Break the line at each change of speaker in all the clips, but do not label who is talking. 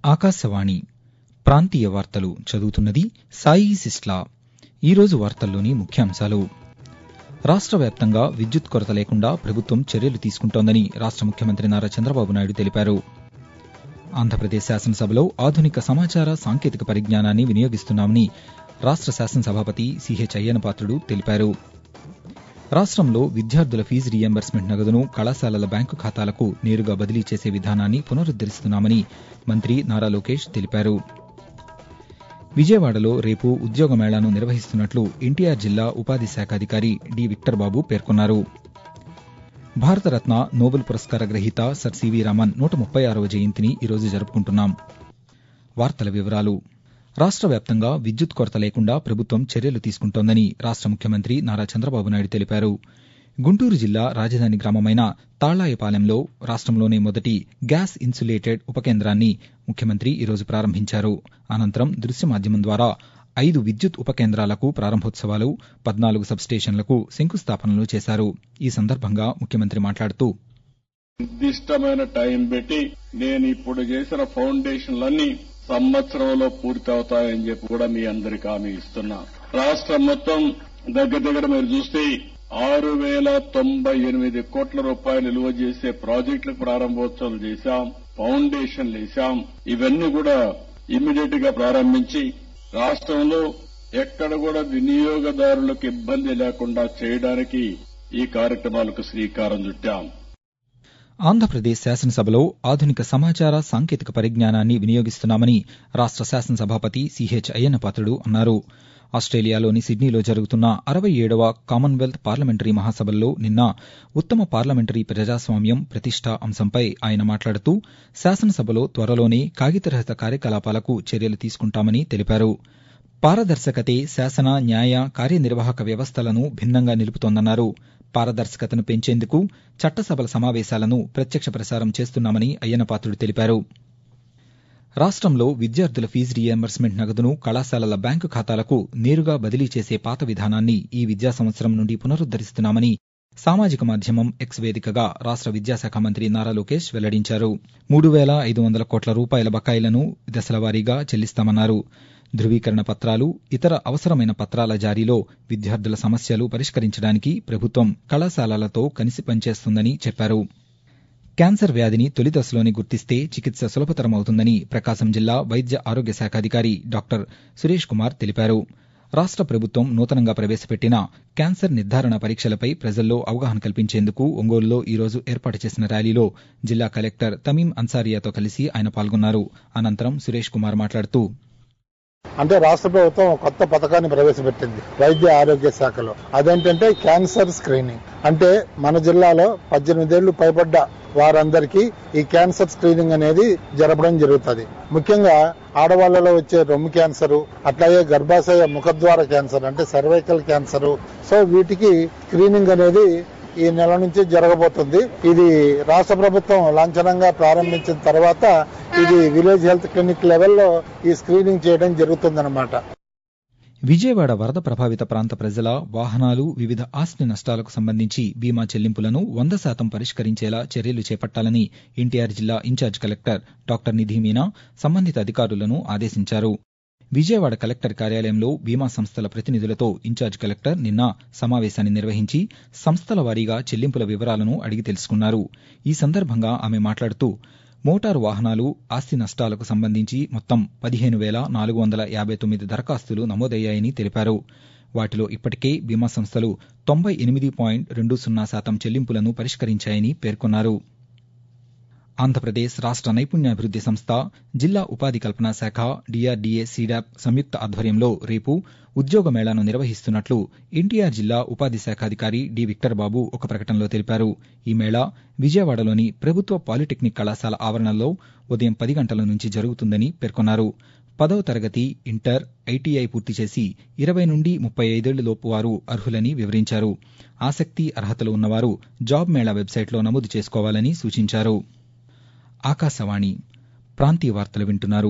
ఆకాశవాణి ప్రాంతీయ వార్తలు చదువుతున్నది సాయి సిస్లా ఈరోజు వార్తల్లోని ముఖ్యాంశాలు రాష్ట్ర వ్యాప్తంగా విద్యుత్ కొరత లేకుండా ప్రభుత్వం చర్యలు తీసుకుంటోందని రాష్ట్ర ముఖ్యమంత్రి నారా చంద్రబాబు నాయుడు తెలిపారు ఆంధ్రప్రదేశ్ శాసనసభలో ఆధునిక సమాచార సాంకేతిక పరిజ్ఞానాన్ని వినియోగిస్తున్నామని రాష్ట్ర శాసనసభాపతి సిహెచ్ అయ్యన్నపాత్రుడు తెలిపారు రాష్ట్రంలో విద్యార్థుల ఫీజు రీయింబర్స్మెంట్ నగదును కళాశాలల బ్యాంకు ఖాతాలకు నేరుగా బదిలీ చేసే విధానాన్ని పునరుద్దరిస్తున్నామని మంత్రి నారా లోకేష్ తెలిపారు విజయవాడలో రేపు ఉద్యోగ మేళాను నిర్వహిస్తున్నట్లు ఎన్టీఆర్ జిల్లా ఉపాధి శాఖ అధికారి డి విక్టర్ బాబు పేర్కొన్నారు భారతరత్న నోబెల్ పురస్కార గ్రహీత సర్ సివి రామన్ నూట ముప్పై ఆరవ జయంతిని ఈరోజు జరుపుకుంటున్నాం వార్తల వివరాలు రాష్ట్ర వ్యాప్తంగా విద్యుత్ కొరత లేకుండా ప్రభుత్వం చర్యలు తీసుకుంటోందని రాష్ట్ర ముఖ్యమంత్రి నారా చంద్రబాబు నాయుడు తెలిపారు గుంటూరు జిల్లా రాజధాని గ్రామమైన తాళ్లాయపాలెంలో రాష్ట్రంలోనే మొదటి గ్యాస్ ఇన్సులేటెడ్ ఉపకేంద్రాన్ని ముఖ్యమంత్రి ఈరోజు ప్రారంభించారు అనంతరం దృశ్య మాధ్యమం ద్వారా ఐదు విద్యుత్ ఉపకేంద్రాలకు ప్రారంభోత్సవాలు పద్నాలుగు సబ్స్టేషన్లకు శంకుస్థాపనలు చేశారు ఈ సందర్భంగా ముఖ్యమంత్రి మాట్లాడుతూ
నిర్దిష్టమైన టైం పెట్టి నేను ఇప్పుడు చేసిన ఫౌండేషన్లన్నీ సంవత్సరంలో పూర్తవుతాయని చెప్పి కూడా మీ అందరికి హామీ ఇస్తున్నా రాష్ట్రం మొత్తం దగ్గర దగ్గర మీరు చూస్తే ఆరు వేల తొంభై ఎనిమిది కోట్ల రూపాయలు నిల్వ చేసే ప్రాజెక్టులకు ప్రారంభోత్సవాలు చేశాం ఫౌండేషన్లు వేశాం ఇవన్నీ కూడా ఇమ్మీడియట్ గా ప్రారంభించి రాష్ట్రంలో ఎక్కడ కూడా వినియోగదారులకు ఇబ్బంది లేకుండా చేయడానికి ఈ కార్యక్రమాలకు శ్రీకారం చుట్టాం
ఆంధ్రప్రదేశ్ శాసనసభలో ఆధునిక సమాచార సాంకేతిక పరిజ్ఞానాన్ని వినియోగిస్తున్నామని రాష్ట్ర శాసనసభాపతి సిహెచ్ అయ్యన్నపాత్రుడు అన్నారు ఆస్ట్రేలియాలోని సిడ్నీలో జరుగుతున్న అరవై ఏడవ కామన్వెల్త్ పార్లమెంటరీ మహాసభల్లో నిన్న ఉత్తమ పార్లమెంటరీ ప్రజాస్వామ్యం ప్రతిష్ట అంశంపై ఆయన మాట్లాడుతూ శాసనసభలో త్వరలోనే కాగితరహిత కార్యకలాపాలకు చర్యలు తీసుకుంటామని తెలిపారు పారదర్శకతే శాసన న్యాయ కార్యనిర్వాహక వ్యవస్థలను భిన్నంగా నిలుపుతోందన్నారు పారదర్శకతను పెంచేందుకు చట్టసభల సమావేశాలను ప్రత్యక్ష ప్రసారం చేస్తున్నామని అయ్యన్నపాత్రుడు తెలిపారు రాష్ట్రంలో విద్యార్థుల ఫీజు రీయింబర్స్మెంట్ నగదును కళాశాలల బ్యాంకు ఖాతాలకు నేరుగా బదిలీ చేసే పాత విధానాన్ని ఈ విద్యా సంవత్సరం నుండి పునరుద్దరిస్తున్నామని సామాజిక మాధ్యమం ఎక్స్ వేదికగా రాష్ట్ర విద్యాశాఖ మంత్రి నారా లోకేష్ వెల్లడించారు మూడు వేల ఐదు వందల కోట్ల రూపాయల బకాయిలను దశలవారీగా చెల్లిస్తామన్నారు ధృవీకరణ పత్రాలు ఇతర అవసరమైన పత్రాల జారీలో విద్యార్థుల సమస్యలు పరిష్కరించడానికి ప్రభుత్వం కళాశాలలతో కలిసి పనిచేస్తుందని చెప్పారు క్యాన్సర్ వ్యాధిని తొలి దశలోనే గుర్తిస్తే చికిత్స సులభతరమవుతుందని ప్రకాశం జిల్లా వైద్య ఆరోగ్య శాఖ అధికారి డాక్టర్ సురేష్ కుమార్ తెలిపారు రాష్ట్ర ప్రభుత్వం నూతనంగా ప్రవేశపెట్టిన క్యాన్సర్ నిర్ధారణ పరీక్షలపై ప్రజల్లో అవగాహన కల్పించేందుకు ఒంగోలులో ఈరోజు ఏర్పాటు చేసిన ర్యాలీలో జిల్లా కలెక్టర్ తమీం అన్సారియాతో కలిసి ఆయన పాల్గొన్నారు అనంతరం సురేష్ కుమార్ మాట్లాడుతూ
అంటే రాష్ట్ర ప్రభుత్వం కొత్త పథకాన్ని ప్రవేశపెట్టింది వైద్య ఆరోగ్య శాఖలో అదేంటంటే క్యాన్సర్ స్క్రీనింగ్ అంటే మన జిల్లాలో పద్దెనిమిదేళ్లు పైబడ్డ వారందరికీ ఈ క్యాన్సర్ స్క్రీనింగ్ అనేది జరపడం జరుగుతుంది ముఖ్యంగా ఆడవాళ్లలో వచ్చే రొమ్ము క్యాన్సర్ అట్లాగే గర్భాశయ ముఖద్వార క్యాన్సర్ అంటే సర్వైకల్ క్యాన్సర్ సో వీటికి స్క్రీనింగ్ అనేది ఈ నెల నుంచి జరగబోతుంది ఇది రాష్ట్ర ప్రభుత్వం లాంఛనంగా ప్రారంభించిన తర్వాత ఇది విలేజ్ హెల్త్ క్లినిక్ లెవెల్లో ఈ స్క్రీనింగ్ చేయడం జరుగుతుందన్నమాట
విజయవాడ వరద ప్రభావిత ప్రాంత ప్రజల వాహనాలు వివిధ ఆస్తి నష్టాలకు సంబంధించి బీమా చెల్లింపులను వంద శాతం పరిష్కరించేలా చర్యలు చేపట్టాలని ఎన్టీఆర్ జిల్లా incharge collector doctor Nidhi Meena సంబంధిత అధికారులను ఆదేశించారు విజయవాడ కలెక్టర్ కార్యాలయంలో బీమా సంస్థల ప్రతినిధులతో ఇన్ఛార్జ్ కలెక్టర్ నిన్న సమావేశాన్ని నిర్వహించి సంస్థల వారీగా చెల్లింపుల వివరాలను అడిగి తెలుసుకున్నారు ఈ సందర్భంగా ఆమె మాట్లాడుతూ మోటారు వాహనాలు ఆస్తి నష్టాలకు సంబంధించి మొత్తం పదిహేను వేల నాలుగు వందల యాభై తొమ్మిది దరఖాస్తులు నమోదయ్యాయని తెలిపారు వాటిలో ఇప్పటికే బీమా సంస్థలు తొంభై ఎనిమిది పాయింట్ రెండు సున్నా శాతం చెల్లింపులను పరిష్కరించాయని పేర్కొన్నారు ఆంధ్రప్రదేశ్ రాష్ట్ర నైపుణ్యాభివృద్ది సంస్థ జిల్లా ఉపాధి కల్పనా శాఖ డిఆర్డీఏ సీడాప్ సంయుక్త ఆధ్వర్యంలో రేపు ఉద్యోగ మేళాను నిర్వహిస్తున్నట్లు ఎన్టీఆర్ జిల్లా ఉపాధి శాఖ అధికారి డి విక్టర్ బాబు ఒక ప్రకటనలో తెలిపారు ఈ మేళా విజయవాడలోని ప్రభుత్వ పాలిటెక్నిక్ కళాశాల ఆవరణలో ఉదయం పది గంటల నుంచి జరుగుతుందని పేర్కొన్నారు పదవ తరగతి ఇంటర్ ఐటీఐ పూర్తి చేసి ఇరవై నుండి ముప్పై ఐదేళ్లలోపు వారు అర్హులని వివరించారు ఆసక్తి అర్హతలు ఉన్నవారు జాబ్ మేళా వెబ్సైట్లో నమోదు చేసుకోవాలని సూచించారు ఆకాశవాణి ప్రాంతీయ వార్తలు వింటున్నారు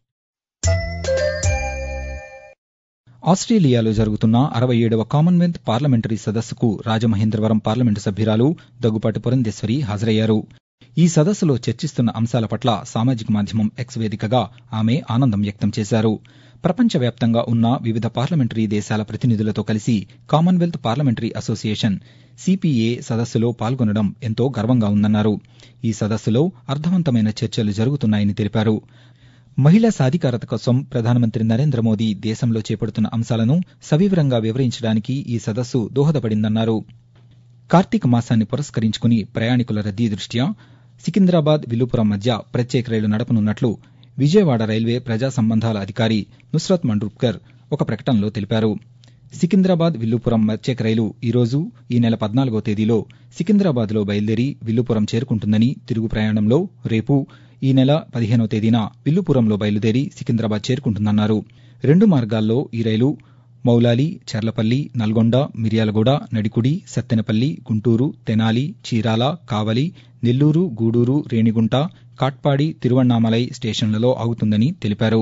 ఆస్ట్రేలియాలో జరుగుతున్న అరవై ఏడవ కామన్వెల్త్ పార్లమెంటరీ సదస్సుకు రాజమహేంద్రవరం పార్లమెంటు సభ్యురాలు దగ్గుపాటి పురంధేశ్వరి హాజరయ్యారు ఈ సదస్సులో చర్చిస్తున్న అంశాల పట్ల సామాజిక మాధ్యమం ఎక్స్ వేదికగా ఆమె ఆనందం వ్యక్తం చేశారు ప్రపంచవ్యాప్తంగా ఉన్న వివిధ పార్లమెంటరీ దేశాల ప్రతినిధులతో కలిసి కామన్వెల్త్ పార్లమెంటరీ అసోసియేషన్ సిపిఏ సదస్సులో పాల్గొనడం ఎంతో గర్వంగా ఉందన్నారు ఈ సదస్సులో అర్థవంతమైన చర్చలు జరుగుతున్నాయని తెలిపారు మహిళా సాధికారత కోసం ప్రధానమంత్రి నరేంద్ర మోదీ దేశంలో చేపడుతున్న అంశాలను సవివరంగా వివరించడానికి ఈ సదస్సు దోహదపడిందన్నారు కార్తీక మాసాన్ని పురస్కరించుకుని ప్రయాణికుల రద్దీ దృష్ట్యా సికింద్రాబాద్ విల్లుపురం మధ్య ప్రత్యేక రైలు నడపనున్నట్లు విజయవాడ రైల్వే ప్రజా సంబంధాల అధికారి నుస్రత్ మండ్రుప్కర్ ఒక ప్రకటనలో తెలిపారు సికింద్రాబాద్ విల్లుపురం ప్రత్యేక రైలు ఈరోజు ఈ నెల పద్నాలుగో తేదీలో సికింద్రాబాద్లో బయలుదేరి విల్లుపురం చేరుకుంటుందని తిరుగు ప్రయాణంలో రేపు ఈ నెల పదిహేనో తేదీన విల్లుపురంలో బయలుదేరి సికింద్రాబాద్ చేరుకుంటుందన్నారు రెండు మార్గాల్లో ఈ రైలు మౌలాలి చర్లపల్లి నల్గొండ మిర్యాలగూడ నడికుడి సత్తెనపల్లి గుంటూరు తెనాలి చీరాల కావలి నెల్లూరు గూడూరు రేణిగుంట కాట్పాడి తిరువణ్ణామలై స్టేషన్లలో ఆగుతుందని తెలిపారు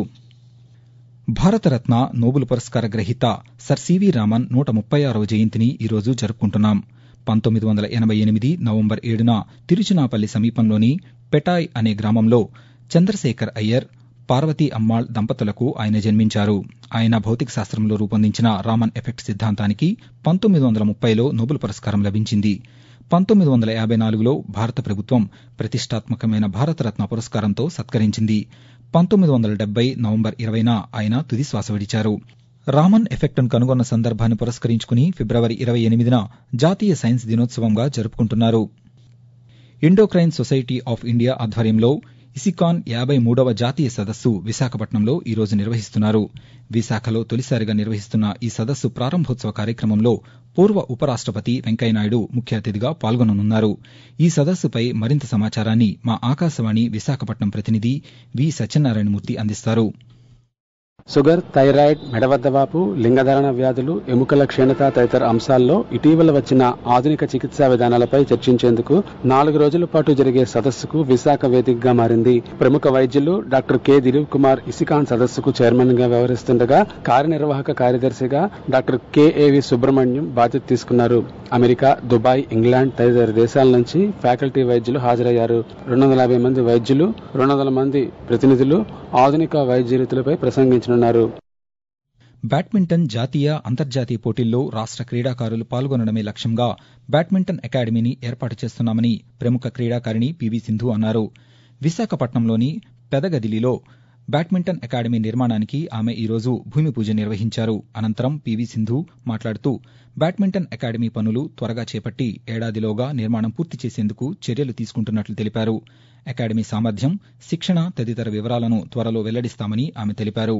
భారతరత్న నోబుల్ పురస్కార గ్రహీత సర్ సివి రామన్ నూట ముప్పై ఆరవ జయంతిని ఈరోజు జరుపుకుంటున్నాం పంతొమ్మిది వందల ఎనభై ఎనిమిది నవంబర్ ఏడున తిరుచినాపల్లి సమీపంలోని పెటాయ్ అనే గ్రామంలో చంద్రశేఖర్ అయ్యర్ పార్వతీ అమ్మాళ్ దంపతులకు ఆయన జన్మించారు ఆయన భౌతిక శాస్త్రంలో రూపొందించిన రామన్ ఎఫెక్ట్ సిద్ధాంతానికి పంతొమ్మిది వందల ముప్పైలో నోబెల్ పురస్కారం లభించింది పంతొమ్మిది వందల యాభై నాలుగులో భారత ప్రభుత్వం ప్రతిష్టాత్మకమైన భారతరత్న పురస్కారంతో సత్కరించింది పంతొమ్మిది వందల డెబ్బై నవంబర్ ఇరవైన ఆయన తుది శ్వాస విడిచారు రామన్ ఎఫెక్ట్ను కనుగొన్న సందర్భాన్ని పురస్కరించుకుని ఫిబ్రవరి ఇరవై ఎనిమిదిన జాతీయ సైన్స్ దినోత్సవంగా జరుపుకుంటున్నారు ఇండోక్రైన్ సొసైటీ ఆఫ్ ఇండియా ఆధ్వర్యంలో ఇసికాన్ యాభై మూడవ జాతీయ సదస్సు విశాఖపట్నంలో ఈరోజు నిర్వహిస్తున్నారు విశాఖలో తొలిసారిగా నిర్వహిస్తున్న ఈ సదస్సు ప్రారంభోత్సవ కార్యక్రమంలో పూర్వ ఉపరాష్టపతి వెంకయ్యనాయుడు ముఖ్య అతిథిగా పాల్గొననున్నారు ఈ సదస్సుపై మరింత సమాచారాన్ని మా ఆకాశవాణి విశాఖపట్నం ప్రతినిధి వి సత్యనారాయణమూర్తి అందిస్తారు
షుగర్ థైరాయిడ్ మెడబద్దవాపు లింగధారణ వ్యాధులు ఎముకల క్షీణత తదితర అంశాల్లో ఇటీవల వచ్చిన ఆధునిక చికిత్సా విధానాలపై చర్చించేందుకు నాలుగు రోజుల పాటు జరిగే సదస్సుకు విశాఖ వేదికగా మారింది ప్రముఖ వైద్యులు డాక్టర్ కె దిలీప్ కుమార్ ఇసికాన్ సదస్సుకు చైర్మన్ గా వ్యవహరిస్తుండగా కార్యనిర్వాహక కార్యదర్శిగా డాక్టర్ కెఏవి సుబ్రహ్మణ్యం బాధ్యత తీసుకున్నారు అమెరికా దుబాయ్ ఇంగ్లాండ్ తదితర దేశాల నుంచి ఫ్యాకల్టీ వైద్యులు హాజరయ్యారు రెండు వందల యాభై మంది వైద్యులు రెండు వందల మంది ప్రతినిధులు ఆధునిక వైద్య రీతులపై ప్రసంగించనున్నారు
బ్యాడ్మింటన్ జాతీయ అంతర్జాతీయ పోటీల్లో రాష్ట క్రీడాకారులు పాల్గొనడమే లక్ష్యంగా బ్యాడ్మింటన్ అకాడమీని ఏర్పాటు చేస్తున్నామని ప్రముఖ క్రీడాకారిణి పివి సింధు అన్నారు విశాఖపట్నంలోని పెదగదిలిలో బ్యాడ్మింటన్ అకాడమీ నిర్మాణానికి ఆమె ఈరోజు భూమి పూజ నిర్వహించారు అనంతరం పివి సింధు మాట్లాడుతూ బ్యాడ్మింటన్ అకాడమీ పనులు త్వరగా చేపట్టి ఏడాదిలోగా నిర్మాణం పూర్తి చేసేందుకు చర్యలు తీసుకుంటున్నట్లు తెలిపారు అకాడమీ సామర్థ్యం శిక్షణ తదితర వివరాలను త్వరలో వెల్లడిస్తామని ఆమె తెలిపారు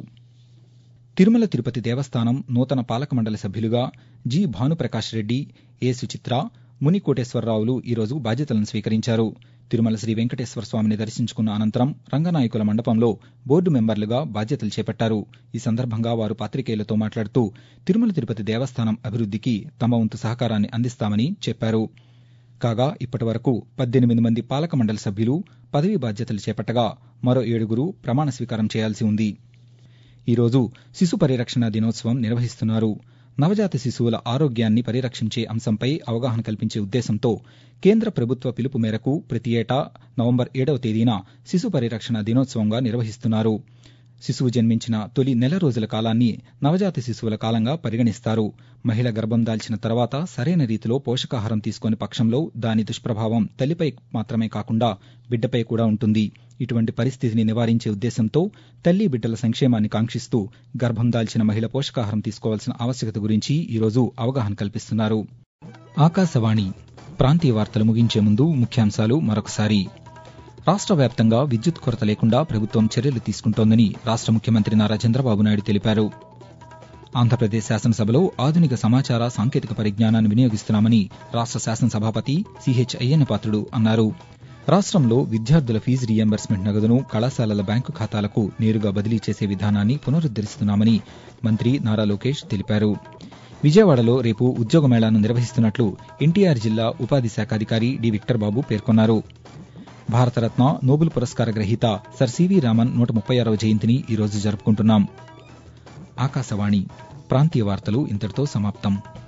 తిరుమల తిరుపతి దేవస్థానం నూతన పాలక మండలి సభ్యులుగా జి భానుప్రకాష్ రెడ్డి ఏ సుచిత్ర ముని కోటేశ్వరరావులు ఈరోజు బాధ్యతలను స్వీకరించారు తిరుమల శ్రీ వెంకటేశ్వర స్వామిని దర్శించుకున్న అనంతరం రంగనాయకుల మండపంలో బోర్డు మెంబర్లుగా బాధ్యతలు చేపట్టారు ఈ సందర్భంగా వారు పాతికేయులతో మాట్లాడుతూ తిరుమల తిరుపతి దేవస్థానం అభివృద్దికి తమ వంతు సహకారాన్ని అందిస్తామని చెప్పారు కాగా ఇప్పటి వరకు పద్దెనిమిది మంది పాలక మండలి సభ్యులు పదవీ బాధ్యతలు చేపట్టగా మరో ఏడుగురు ప్రమాణ స్వీకారం చేయాల్సి ఉంది ఈరోజు శిశు పరిరక్షణ దినోత్సవం నిర్వహిస్తున్నారు నవజాత శిశువుల ఆరోగ్యాన్ని పరిరక్షించే అంశంపై అవగాహన కల్పించే ఉద్దేశంతో కేంద్ర ప్రభుత్వ పిలుపు మేరకు ప్రతి ఏటా నవంబర్ ఏడవ తేదీన శిశు పరిరక్షణ దినోత్సవంగా నిర్వహిస్తున్నారు శిశువు జన్మించిన తొలి నెల రోజుల కాలాన్ని నవజాత శిశువుల కాలంగా పరిగణిస్తారు మహిళ గర్భం దాల్చిన తర్వాత సరైన రీతిలో పోషకాహారం తీసుకునే పక్షంలో దాని దుష్ప్రభావం తల్లిపై మాత్రమే కాకుండా బిడ్డపై కూడా ఉంటుంది ఇటువంటి పరిస్థితిని నివారించే ఉద్దేశంతో తల్లి బిడ్డల సంక్షేమాన్ని కాంక్షిస్తూ గర్భం దాల్చిన మహిళ పోషకాహారం తీసుకోవాల్సిన ఆవశ్యకత గురించి ఈరోజు అవగాహన కల్పిస్తున్నారు ఆకాశవాణి ప్రాంతీయ వార్తలు ముగించే ముందు ముఖ్యాంశాలు మరొకసారి రాష్ట్ర వ్యాప్తంగా విద్యుత్ కొరత లేకుండా ప్రభుత్వం చర్యలు తీసుకుంటోందని రాష్ట్ర ముఖ్యమంత్రి నారా చంద్రబాబు నాయుడు తెలిపారు ఆంధ్రప్రదేశ్ శాసనసభలో ఆధునిక సమాచార సాంకేతిక పరిజ్ఞానాన్ని వినియోగిస్తున్నామని రాష్ట్ర శాసనసభాపతి సిహెచ్ అయ్యన్నపాత్రుడు అన్నారు రాష్ట్రంలో విద్యార్థుల ఫీజు రీయింబర్స్మెంట్ నగదును కళాశాలల బ్యాంకు ఖాతాలకు నేరుగా బదిలీ చేసే విధానాన్ని పునరుద్దరిస్తున్నామని మంత్రి నారా లోకేష్ తెలిపారు విజయవాడలో రేపు ఉద్యోగ మేళాను నిర్వహిస్తున్నట్లు ఎన్టీఆర్ జిల్లా ఉపాధి శాఖ అధికారి డి విక్టర్ బాబు పేర్కొన్నారు భారతరత్న నోబెల్ పురస్కార గ్రహీత సర్ సివి రామన్ నూట ముప్పై ఆరవ జయంతిని ఈరోజు జరుపుకుంటున్నాం ఆకాశవాణి ప్రాంతీయ వార్తలు ఇంతటితో సమాప్తం